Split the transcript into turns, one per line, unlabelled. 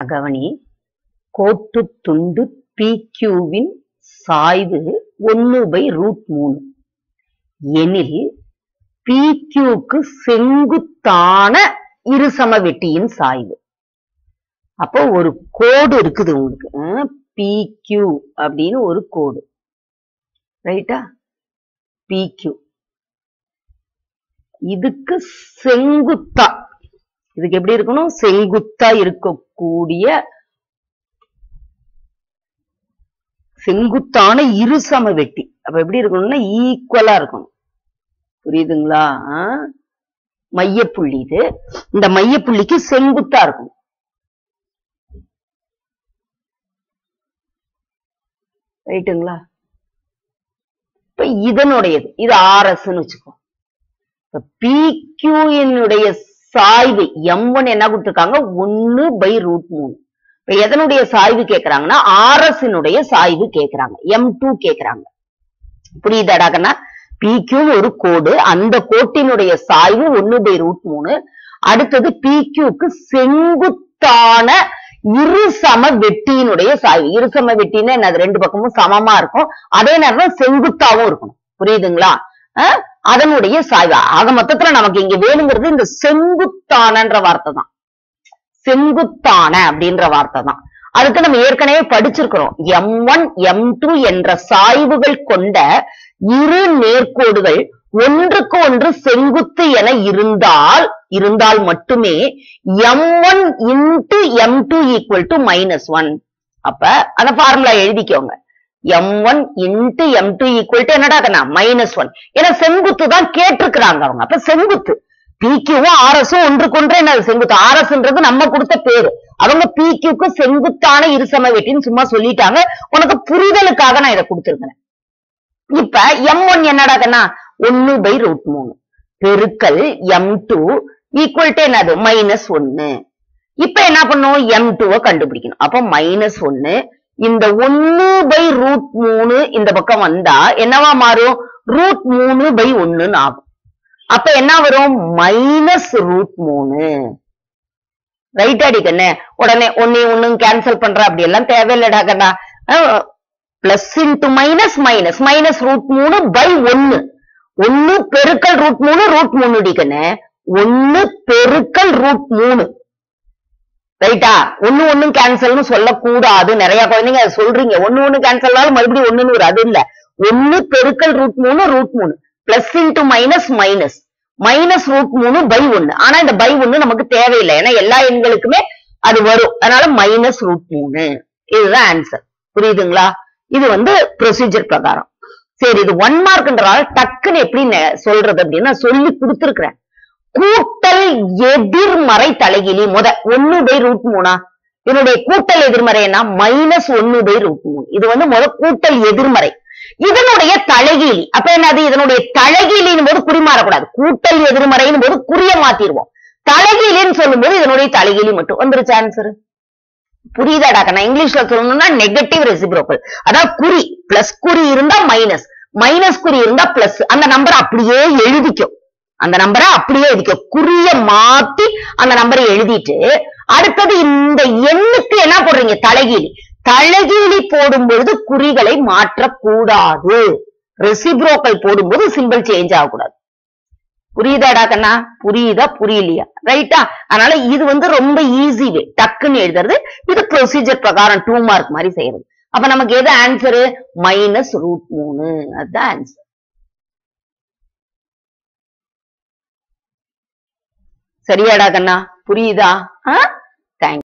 கவனி கோட்டு துண்டு பிக்யூவின் சாய்வு ஒன்னு பை ரூட் மூணு எனில் பிக்யூக்கு செங்குத்தான இருசம வெட்டியின் சாய்வு அப்போ ஒரு கோடு இருக்குது உங்களுக்கு பிக்யூ அப்படின்னு ஒரு கோடு ரைட்டா பிக்யூ இதுக்கு செங்குத்தா இதுக்கு எப்படி இருக்கணும் செங்குத்தா இருக்கக்கூடிய செங்குத்தான இருசம வெட்டி அப்ப எப்படி இருக்கணும்னா ஈக்குவலா இருக்கணும் புரியுதுங்களா ஆ? மையப்புள்ளி இது இந்த மையப்புள்ளிக்கு செங்குத்தா இருக்கும் ரைட்டுங்களா இப்ப இதனுடையது இது ஆர்எஸ்ன்னு வச்சுக்கோ இப்ப பிக்யூனுடைய சாய்வு எம் ஒன் என்ன கொடுத்திருக்காங்க ஒன்னு பை ரூட் மூணு இப்ப எதனுடைய சாய்வு கேக்குறாங்கன்னா ஆர்எஸ்னுடைய சாய்வு கேக்குறாங்க எம் டூ கேக்குறாங்க புரியுதாடாக்கன்னா பிக்யூ ஒரு கோடு அந்த கோட்டினுடைய சாய்வு ஒன்னு பை ரூட் மூணு அடுத்தது பிக்யூக்கு செங்குத்தான இருசம வெட்டியினுடைய சாய்வு இருசம வெட்டின்னா என்னது ரெண்டு பக்கமும் சமமா இருக்கும் அதே நேரம் செங்குத்தாவும் இருக்கணும் புரியுதுங்களா அஹ்? அதனுடைய சாய்வு ஆக மொத்தத்துல நமக்கு இங்க வேணுங்கிறது இந்த செங்குத்தானன்ற வார்த்தை தான் செங்குத்தான அப்படின்ற வார்த்தை தான் அதுக்கு நம்ம ஏற்கனவே படிச்சிருக்கிறோம் எம் ஒன் எம் டூ என்ற சாய்வுகள் கொண்ட இரு நேர்கோடுகள் ஒன்றுக்கு ஒன்று செங்குத்து என இருந்தால் இருந்தால் மட்டுமே M one into M two equal to minus one அப்ப அந்த ஃபார்முலா எழுதிக்கோங்க M one into M two equal to என்னடா மைனஸ் ஒன் ஏன்னா செங்குத்து தான் கேட்டிருக்கிறாங்க அவங்க அப்ப செங்குத்து பிக்யூவும் ஆர்எஸும் ஒன்றுக்கொன்று என்ன செங்குத்து ஆர்எஸ்ன்றது நம்ம கொடுத்த பேரு அவங்க பிக்யூக்கு செங்குத்தான இருசம வெட்டின்னு சும்மா சொல்லிட்டாங்க உனக்கு புரிதலுக்காக நான் இதை கொடுத்திருக்கிறேன் இப்ப எம் ஒன் என்னடாக்கன்னா ஒன்னு பை ரூட் மூணு பெருக்கல் எம் டூ ஈக்குவல் டு என்னது மைனஸ் ஒன்னு இப்ப என்ன பண்ணும் எம் டூவை கண்டுபிடிக்கணும் அப்ப மைனஸ் ஒன்னு இந்த ஒன்னு பை ரூட் மூணு இந்த பக்கம் வந்தா என்னவா மாறும் ரூட் மூணு பை ஒண்ணுன்னு ஆகும் அப்ப என்ன வரும் மைனஸ் ரூட் மூணு ரைட் அடிக்கண்ணே உடனே ஒன்னு ஒன்னும் கேன்சல் பண்ற அப்படி எல்லாம் தேவையில்லடா கண்ணா plus into minus minus minus root மூணு பை ஒன்னு ஒன்னு பெருக்கல் ரூட் மூணு ரூட் மூணு அடிக்கண்ணே ஒன்னு பெருக்கல் ரூட் மூணு ரைட்டா ஒண்ணு ஒண்ணும் கேன்சல்னு சொல்லக்கூடாது நிறைய குழந்தைங்க அதை சொல்றீங்க ஒண்ணு ஒண்ணு கேன்சல்னாலும் மறுபடியும் ஒண்ணுன்னு வரும் அது இல்ல ஒன்னு பெருக்கல் ரூட் மூணு ரூட் மூணு plus into minus minus minus root மூணு பை ஒன்னு ஆனா இந்த பை ஒன்னு நமக்கு தேவையில்லை ஏன்னா எல்லா எண்களுக்குமே அது வரும் அதனால மைனஸ் ரூட் மூணு இதுதான் ஆன்சர் புரியுதுங்களா இது வந்து ப்ரொசீஜர் பிரகாரம் சரி இது ஒன் மார்க்ன்றதால டக்குன்னு எப்படி நெ- சொல்றது அப்படின்னு நான் சொல்லி கொடுத்துருக்கிறேன் கூட்டல் எதிர்மறை தலைகிலி முத ஒன்னு பை ரூட் மூணா இதனுடைய கூட்டல் எதிர்மறை என்ன மைனஸ் ஒன்னு பை ரூட் மூணு இது வந்து முத கூட்டல் எதிர்மறை இதனுடைய தலைகீழி அப்ப என்னது இதனுடைய தலைகீழின் போது குறி மாறக்கூடாது கூட்டல் எதிர்மறையின் போது குறிய மாத்திருவோம் தலைகீழின்னு சொல்லும்போது இதனுடைய தலைகீழி மட்டும் வந்துருச்சு ஆன்சர் புரியுதாடாக்க நான் இங்கிலீஷ்ல சொல்லணும்னா நெகட்டிவ் ரெசிப்ரோக்கல் அதாவது குறி பிளஸ் குறி இருந்தா மைனஸ் மைனஸ் குறி இருந்தா பிளஸ் அந்த நம்பர் அப்படியே எழுதிக்கும் அந்த நம்பரை அப்படியே எழுதிக்கும் குறிய மாத்தி அந்த நம்பரை எழுதிட்டு அடுத்தது இந்த எண்ணுக்கு என்ன போடுறீங்க தலைகீழி தலைகீழி போடும் பொழுது குறிகளை மாற்றக்கூடாது ரெசிப்ரோக்கல் போடும்போது சிம்பிள் சேஞ்ச் ஆகக்கூடாது புரியுதாடா கண்ணா புரியுதா புரியலையா ரைட்டா அதனால இது வந்து ரொம்ப ஈஸி வே டக்குன்னு எழுதுறது இது ப்ரொசீஜர் பிரகாரம் டூ மார்க் மாதிரி செய்யறது அப்ப நமக்கு எது ஆன்சரு மைனஸ் ரூட் மூணு அதுதான் ஆன்சர் சரியாடா கண்ணா புரியுதா தேங்க்ஸ்